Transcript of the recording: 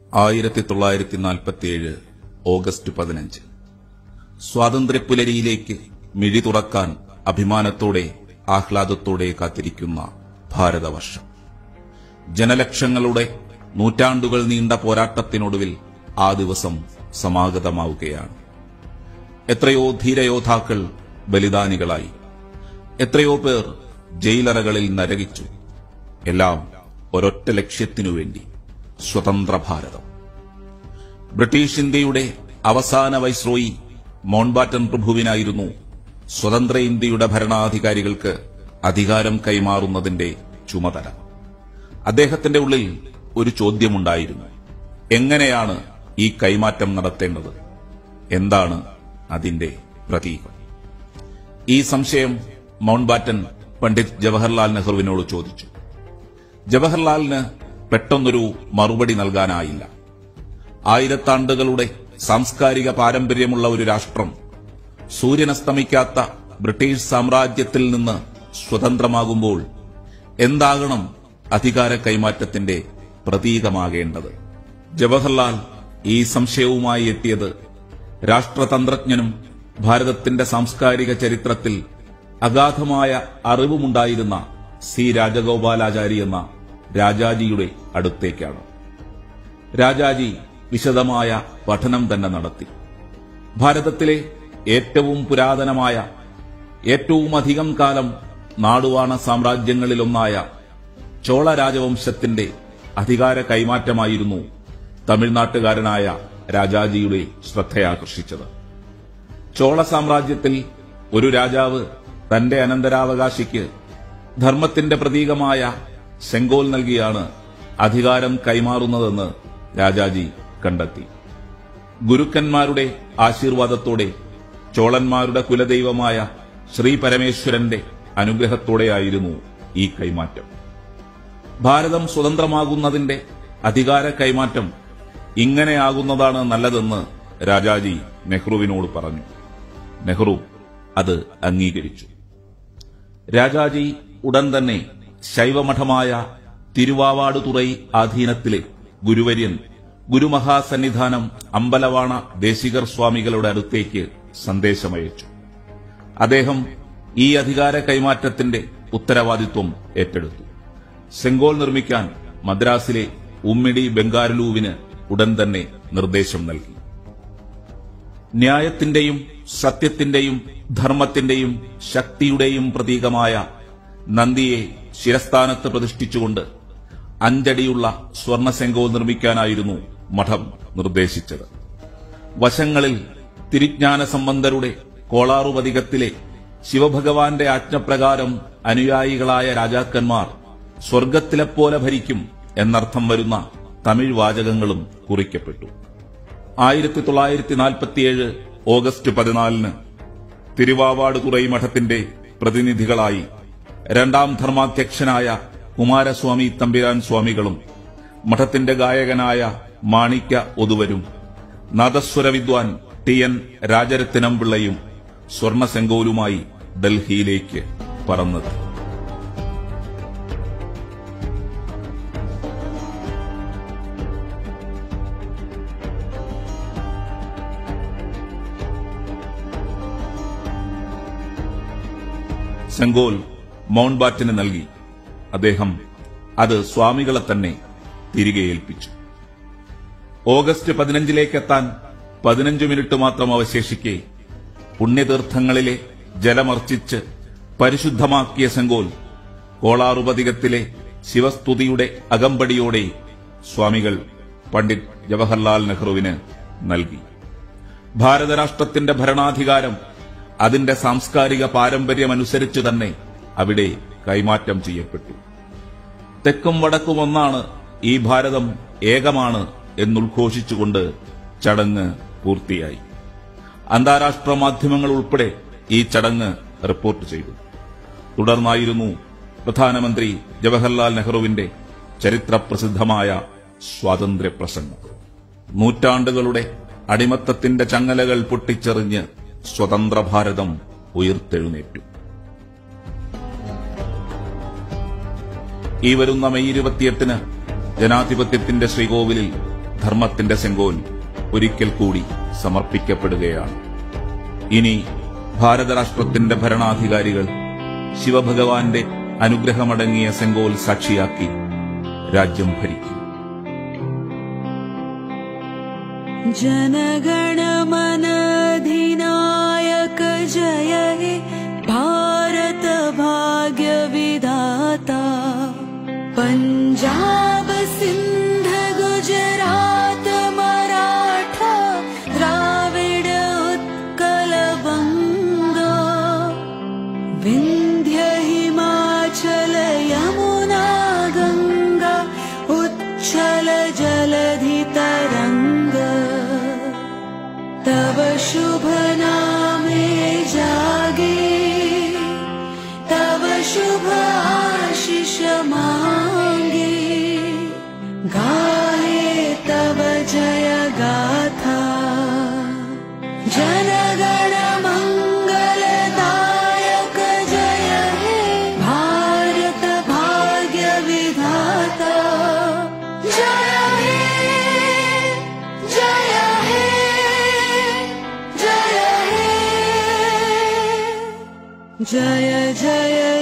ആയിരത്തി തൊള്ളായിരത്തി നാൽപ്പത്തിയേഴ് ഓഗസ്റ്റ് പതിനഞ്ച് സ്വാതന്ത്ര്യപ്പുലരിയിലേക്ക് മിഴി തുറക്കാൻ അഭിമാനത്തോടെ ആഹ്ലാദത്തോടെ കാത്തിരിക്കുന്ന ഭാരതവർഷം ജനലക്ഷങ്ങളുടെ നൂറ്റാണ്ടുകൾ നീണ്ട പോരാട്ടത്തിനൊടുവിൽ ആ ദിവസം സമാഗതമാവുകയാണ് എത്രയോ ധീരയോദ്ധാക്കൾ ബലിദാനികളായി എത്രയോ പേർ ജയിലറകളിൽ നരകിച്ചു എല്ലാം ഒരൊറ്റ ലക്ഷ്യത്തിനു വേണ്ടി സ്വതന്ത്ര ഭാരതം ബ്രിട്ടീഷ് ഇന്ത്യയുടെ അവസാന വൈസ്രോയി മൗൺബാറ്റൻ പ്രഭുവിനായിരുന്നു സ്വതന്ത്ര ഇന്ത്യയുടെ ഭരണാധികാരികൾക്ക് അധികാരം കൈമാറുന്നതിന്റെ ചുമതല അദ്ദേഹത്തിന്റെ ഉള്ളിൽ ഒരു ചോദ്യമുണ്ടായിരുന്നു എങ്ങനെയാണ് ഈ കൈമാറ്റം നടത്തേണ്ടത് എന്താണ് അതിന്റെ പ്രതീകം ഈ സംശയം മൗണ്ട്ബാറ്റൻ പണ്ഡിറ്റ് ജവഹർലാൽ നെഹ്റുവിനോട് ചോദിച്ചു ജവഹർലാലിന് പെട്ടെന്നൊരു മറുപടി നൽകാനായില്ല ആയിരത്താണ്ടുകളുടെ സാംസ്കാരിക പാരമ്പര്യമുള്ള ഒരു രാഷ്ട്രം സൂര്യനസ്തമിക്കാത്ത ബ്രിട്ടീഷ് സാമ്രാജ്യത്തിൽ നിന്ന് സ്വതന്ത്രമാകുമ്പോൾ എന്താകണം അധികാര കൈമാറ്റത്തിന്റെ പ്രതീകമാകേണ്ടത് ജവഹർലാൽ ഈ സംശയവുമായി എത്തിയത് രാഷ്ട്രതന്ത്രജ്ഞനും ഭാരതത്തിന്റെ സാംസ്കാരിക ചരിത്രത്തിൽ അഗാധമായ അറിവുമുണ്ടായിരുന്ന സി രാജഗോപാലാചാരി എന്ന രാജാജിയുടെ അടുത്തേക്കാണ് രാജാജി വിശദമായ പഠനം തന്നെ നടത്തി ഭാരതത്തിലെ ഏറ്റവും പുരാതനമായ ഏറ്റവും അധികം കാലം നാടുവാണ സാമ്രാജ്യങ്ങളിലൊന്നായ ചോള രാജവംശത്തിന്റെ അധികാര കൈമാറ്റമായിരുന്നു തമിഴ്നാട്ടുകാരനായ രാജാജിയുടെ ശ്രദ്ധയാകർഷിച്ചത് ചോള സാമ്രാജ്യത്തിൽ ഒരു രാജാവ് തന്റെ അനന്തരാവകാശിക്ക് ധർമ്മത്തിന്റെ പ്രതീകമായ സെങ്കോൽ നൽകിയാണ് അധികാരം കൈമാറുന്നതെന്ന് രാജാജി കണ്ടെത്തി ഗുരുക്കന്മാരുടെ ആശീർവാദത്തോടെ ചോളന്മാരുടെ കുലദൈവമായ ശ്രീ പരമേശ്വരന്റെ അനുഗ്രഹത്തോടെയായിരുന്നു ഈ കൈമാറ്റം ഭാരതം സ്വതന്ത്രമാകുന്നതിന്റെ അധികാര കൈമാറ്റം ഇങ്ങനെയാകുന്നതാണ് നല്ലതെന്ന് രാജാജി നെഹ്റുവിനോട് പറഞ്ഞു നെഹ്റു അത് അംഗീകരിച്ചു രാജാജി ഉടൻ തന്നെ ശൈവമഠമായ തിരുവാവാടുതുറൈ ആധീനത്തിലെ ഗുരുവര്യൻ ഗുരുമഹാസന്നിധാനം അമ്പലവാണ ദേശികർ സ്വാമികളുടെ അടുത്തേക്ക് സന്ദേശമയച്ചു അദ്ദേഹം ഈ അധികാര കൈമാറ്റത്തിന്റെ ഉത്തരവാദിത്വം ഏറ്റെടുത്തു സെങ്കോൾ നിർമ്മിക്കാൻ മദ്രാസിലെ ഉമ്മിടി ബംഗാരലൂവിന് ഉടൻ തന്നെ നിർദ്ദേശം നൽകി ന്യായത്തിന്റെയും സത്യത്തിന്റെയും ധർമ്മത്തിന്റെയും ശക്തിയുടെയും പ്രതീകമായ നന്ദിയെ ശിരസ്ഥാനത്ത് പ്രതിഷ്ഠിച്ചുകൊണ്ട് അഞ്ചടിയുള്ള സ്വർണ സെങ്കോൽ നിർമ്മിക്കാനായിരുന്നു മഠം നിർദ്ദേശിച്ചത് വശങ്ങളിൽ തിരിജ്ഞാന സംബന്ധരുടെ കോളാറുപതികത്തിലെ ശിവഭഗവാന്റെ ആജ്ഞപ്രകാരം അനുയായികളായ രാജാക്കന്മാർ സ്വർഗത്തിലെപ്പോലെ ഭരിക്കും എന്നർത്ഥം വരുന്ന തമിഴ് വാചകങ്ങളും കുറിക്കപ്പെട്ടു ആയിരത്തി തൊള്ളായിരത്തി നാൽപ്പത്തിയേഴ് ഓഗസ്റ്റ് പതിനാലിന് തിരുവാവാട് തുറൈ മഠത്തിന്റെ പ്രതിനിധികളായി രണ്ടാം ധർമാധ്യക്ഷനായ കുമാരസ്വാമി തമ്പിരാൻ സ്വാമികളും മഠത്തിന്റെ ഗായകനായ മാണിക്യ ഒതുവരും നാദസ്വര വിദ്വാൻ ടി എൻ രാജരത്തിനംപിള്ളയും സ്വർണസെങ്കോലുമായി ഡൽഹിയിലേക്ക് പറന്നത് സെങ്കോൽ മൗണ്ട് ബാറ്റിന് നൽകി അദ്ദേഹം അത് സ്വാമികളെ തന്നെ തിരികെ ഏൽപ്പിച്ചു ഓഗസ്റ്റ് പതിനഞ്ചിലേക്കെത്താൻ പതിനഞ്ചു മിനിറ്റ് മാത്രം അവശേഷിക്കെ പുണ്യതീർത്ഥങ്ങളിലെ ജലമർച്ചിച്ച് പരിശുദ്ധമാക്കിയ സെങ്കോൽ കോളാറുപതികത്തിലെ ശിവസ്തുതിയുടെ അകമ്പടിയോടെ സ്വാമികൾ പണ്ഡിറ്റ് ജവഹർലാൽ നെഹ്റുവിന് നൽകി ഭാരതരാഷ്ട്രത്തിന്റെ ഭരണാധികാരം അതിന്റെ സാംസ്കാരിക പാരമ്പര്യമനുസരിച്ച് തന്നെ അവിടെ കൈമാറ്റം ചെയ്യപ്പെട്ടു തെക്കും വടക്കും ഒന്നാണ് ഈ ഭാരതം ഏകമാണ് എന്നുദ്ഘോഷിച്ചുകൊണ്ട് ചടങ്ങ് പൂർത്തിയായി അന്താരാഷ്ട്ര മാധ്യമങ്ങൾ ഉൾപ്പെടെ ഈ ചടങ്ങ് റിപ്പോർട്ട് ചെയ്തു തുടർന്നായിരുന്നു പ്രധാനമന്ത്രി ജവഹർലാൽ നെഹ്റുവിന്റെ ചരിത്രപ്രസിദ്ധമായ സ്വാതന്ത്ര്യ പ്രസംഗം നൂറ്റാണ്ടുകളുടെ അടിമത്തത്തിന്റെ ചങ്ങലകൾ പൊട്ടിച്ചെറിഞ്ഞ് സ്വതന്ത്ര ഭാരതം ഉയർത്തെഴുന്നേറ്റു ഈ വരുന്ന മെയ് ഇരുപത്തിയെട്ടിന് ജനാധിപത്യത്തിന്റെ ശ്രീകോവിലിൽ ധർമ്മത്തിന്റെ സെങ്കോൽ ഒരിക്കൽ കൂടി സമർപ്പിക്കപ്പെടുകയാണ് ഇനി ഭാരതരാഷ്ട്രത്തിന്റെ ഭരണാധികാരികൾ ശിവഭഗവാന്റെ അനുഗ്രഹമടങ്ങിയ സെങ്കോൽ സാക്ഷിയാക്കി രാജ്യം ഭരിക്കും जनगणमनधिनायक जय हे भारत भाग्य विधाता पञ्जाब सिन्ध गुजरात मराठा द्राविड उत्कल बङ्गा विन्ध्य हिमाचल यमुना गङ्गा उच्छल जलधि तरङ्ग तव शुभ नामे जागे तव शुभ आशिष मांगे गाहे तव जय गाथा जनगण मङ्गलदायक जय हे भारत भाग्य विधाता जय हे जय हे जय हे जय जय